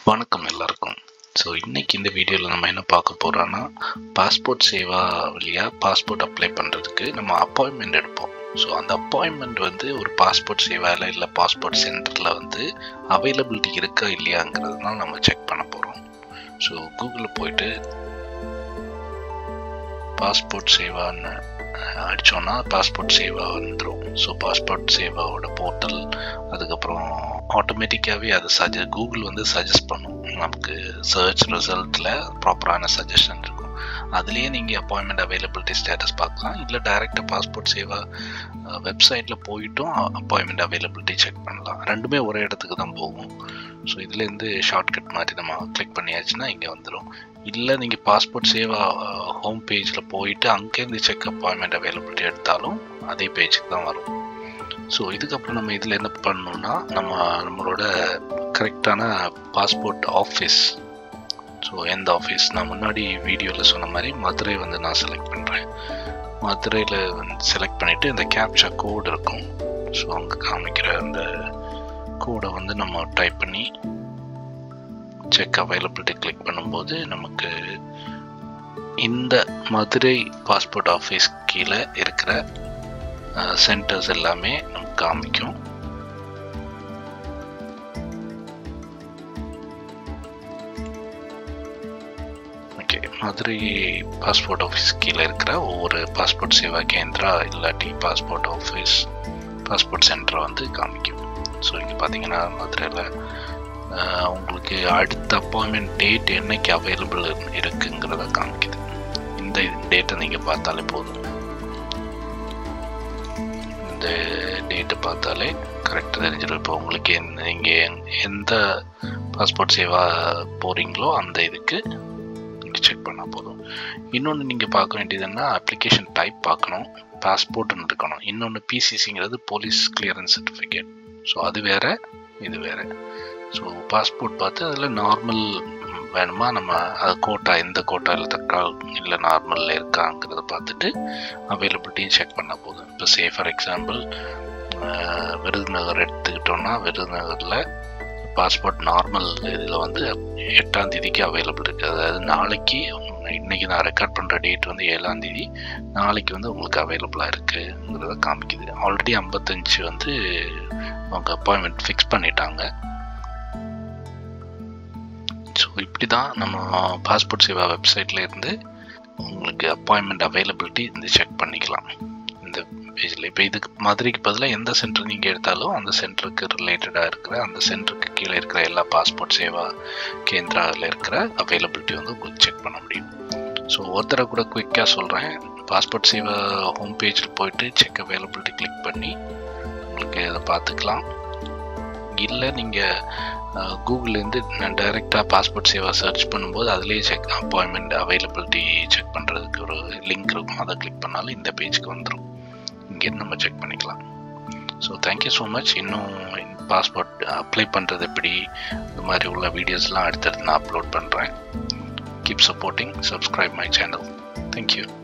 வணக்கம் எல்லாருக்கும் ஸோ இன்னைக்கு இந்த வீடியோவில் நம்ம என்ன பார்க்க போகிறோன்னா பாஸ்போர்ட் சேவா வழியாக பாஸ்போர்ட் அப்ளை பண்ணுறதுக்கு நம்ம அப்பாயின்மெண்ட் எடுப்போம் ஸோ அந்த அப்பாயின்மெண்ட் வந்து ஒரு பாஸ்போர்ட் சேவாவில் இல்லை பாஸ்போர்ட் சென்டரில் வந்து அவைலபிலிட்டி இருக்கா இல்லையாங்கிறது தான் நம்ம செக் பண்ண போகிறோம் ஸோ கூகுளில் போயிட்டு பாஸ்போர்ட் சேவான்னு அடித்தோன்னா பாஸ்போர்ட் சேவா வந்துடும் ஸோ பாஸ்போர்ட் சேவாவோட போர்ட்டல் அதுக்கப்புறம் ஆட்டோமேட்டிக்காகவே அது சஜ கூகுள் வந்து சஜஸ்ட் பண்ணும் நமக்கு சர்ச் ரிசல்ட்டில் ப்ராப்பரான சஜஷன் இருக்கும் அதுலேயே நீங்கள் அப்பாயின்மெண்ட் அவைலபிலிட்டி ஸ்டேட்டஸ் பார்க்கலாம் இல்லை டைரெக்டாக பாஸ்போர்ட் சேவா வெப்சைட்டில் போயிட்டும் அப்பாயின்மெண்ட் அவைலபிலிட்டி செக் பண்ணலாம் ரெண்டுமே ஒரே இடத்துக்கு தான் போகும் ஸோ இதுலேருந்து ஷார்ட்கட் மாதிரி நம்ம கிளிக் பண்ணியாச்சுன்னா இங்கே வந்துடும் இல்லை நீங்கள் பாஸ்போர்ட் சேவா ஹோம் பேஜில் போயிட்டு அங்கேருந்து செக் அப்பாயின்மெண்ட் அவைலபிலிட்டி எடுத்தாலும் அதே பேஜுக்கு தான் வரும் ஸோ இதுக்கப்புறம் நம்ம இதில் என்ன பண்ணணும்னா நம்ம நம்மளோட கரெக்டான பாஸ்போர்ட் ஆஃபீஸ் ஸோ எந்த ஆஃபீஸ் நான் முன்னாடி வீடியோவில் சொன்ன மாதிரி மதுரை வந்து நான் செலக்ட் பண்ணுறேன் மதுரையில் வந்து செலக்ட் பண்ணிவிட்டு இந்த கேப்சா கோடு இருக்கும் ஸோ அங்கே காமிக்கிற அந்த கோடை வந்து நம்ம டைப் பண்ணி செக் அவைலபிலிட்டி கிளிக் பண்ணும்போது நமக்கு இந்த மதுரை பாஸ்போர்ட் ஆஃபீஸ் கீழே இருக்கிற சென்டர்ஸ் எல்லாமே நமக்கு காமிக்கும் ஓகே மதுரை பாஸ்போர்ட் ஆஃபீஸ் கீழே இருக்கிற ஒவ்வொரு பாஸ்போர்ட் சேவா கேந்திரா இல்லாட்டி பாஸ்போர்ட் ஆஃபீஸ் பாஸ்போர்ட் சென்டரை வந்து காமிக்கும் ஸோ இங்கே பார்த்தீங்கன்னா மதுரையில் உங்களுக்கு அடுத்த அப்பாயின்மெண்ட் டேட் என்னைக்கு அவைலபிள் இருக்குங்கிறத காமிக்குது இந்த டேட்டை நீங்கள் பார்த்தாலே போதும் இந்த டேட்டை பார்த்தாலே கரெக்டாக தெரிஞ்சிடும் இப்போ உங்களுக்கு நீங்கள் எந்த பாஸ்போர்ட் சேவா போகிறீங்களோ அந்த இதுக்கு நீங்கள் செக் பண்ணால் போதும் இன்னொன்று நீங்கள் பார்க்க வேண்டியதுன்னா அப்ளிகேஷன் டைப் பார்க்கணும் பாஸ்போர்ட்னு இருக்கணும் இன்னொன்று பிசிசிங்கிறது போலீஸ் கிளியரன்ஸ் சர்டிஃபிகேட் ஸோ அது வேற இது வேற ஸோ பாஸ்போர்ட் பார்த்து அதில் நார்மல் வேணுமா நம்ம அது கோட்டா எந்த கோட்டாவில் தக்கால் இல்லை நார்மலில் இருக்காங்கிறத பார்த்துட்டு அவைலபிலிட்டியும் செக் பண்ணால் போதும் இப்போ சே ஃபார் எக்ஸாம்பிள் விருதுநகர் எடுத்துக்கிட்டோம்னா விருதுநகரில் பாஸ்போர்ட் நார்மல் இதில் வந்து எட்டாம் தேதிக்கு அவைலபிள் இருக்குது அதாவது நாளைக்கு இன்னைக்கு நான் ரெக்கார்ட் பண்ணுற டேட் வந்து ஏழாம் தேதி நாளைக்கு வந்து உங்களுக்கு அவைலபிளாக இருக்குங்கிறத காமிக்குது ஆல்ரெடி ஐம்பத்தஞ்சு வந்து அவங்க அப்பாயின்மெண்ட் ஃபிக்ஸ் பண்ணிட்டாங்க ஸோ இப்படி தான் நம்ம பாஸ்போர்ட் சேவா வெப்சைட்ல இருந்து உங்களுக்கு அப்பாயின்மெண்ட் அவைலபிலிட்டி இந்த செக் பண்ணிக்கலாம் இந்த பேஜில் இப்போ இதுக்கு மதுரைக்கு பதிலாக எந்த சென்டர் நீங்கள் எடுத்தாலும் அந்த சென்டருக்கு ரிலேட்டடாக இருக்கிற அந்த சென்டருக்கு கீழே இருக்கிற எல்லா பாஸ்போர்ட் சேவா கேந்திராவில் இருக்கிற அவைலபிலிட்டி வந்து உங்களுக்கு செக் பண்ண முடியும் ஸோ ஒருத்தரை கூட குயிக்காக சொல்கிறேன் பாஸ்போர்ட் சேவா ஹோம் பேஜில் போயிட்டு செக் அவைலபிலிட்டி கிளிக் பண்ணி உங்களுக்கு அதை பார்த்துக்கலாம் இல்லை நீங்கள் கூகுள்லேருந்து நான் டைரெக்டாக பாஸ்போர்ட் சேவா சர்ச் பண்ணும்போது அதுலேயே செக் அப்பாயின்மெண்ட் அவைலபிலிட்டி செக் பண்ணுறதுக்கு ஒரு லிங்க் இருக்கும் அதை கிளிக் பண்ணாலும் இந்த பேஜுக்கு வந்துடும் இங்கேருந்து நம்ம செக் பண்ணிக்கலாம் ஸோ தேங்க்யூ ஸோ மச் இன்னும் பாஸ்போர்ட் அப்ளை பண்ணுறது எப்படி இந்த மாதிரி உள்ள வீடியோஸ்லாம் அடுத்தடுத்து நான் அப்லோட் பண்ணுறேன் keep supporting subscribe my channel thank you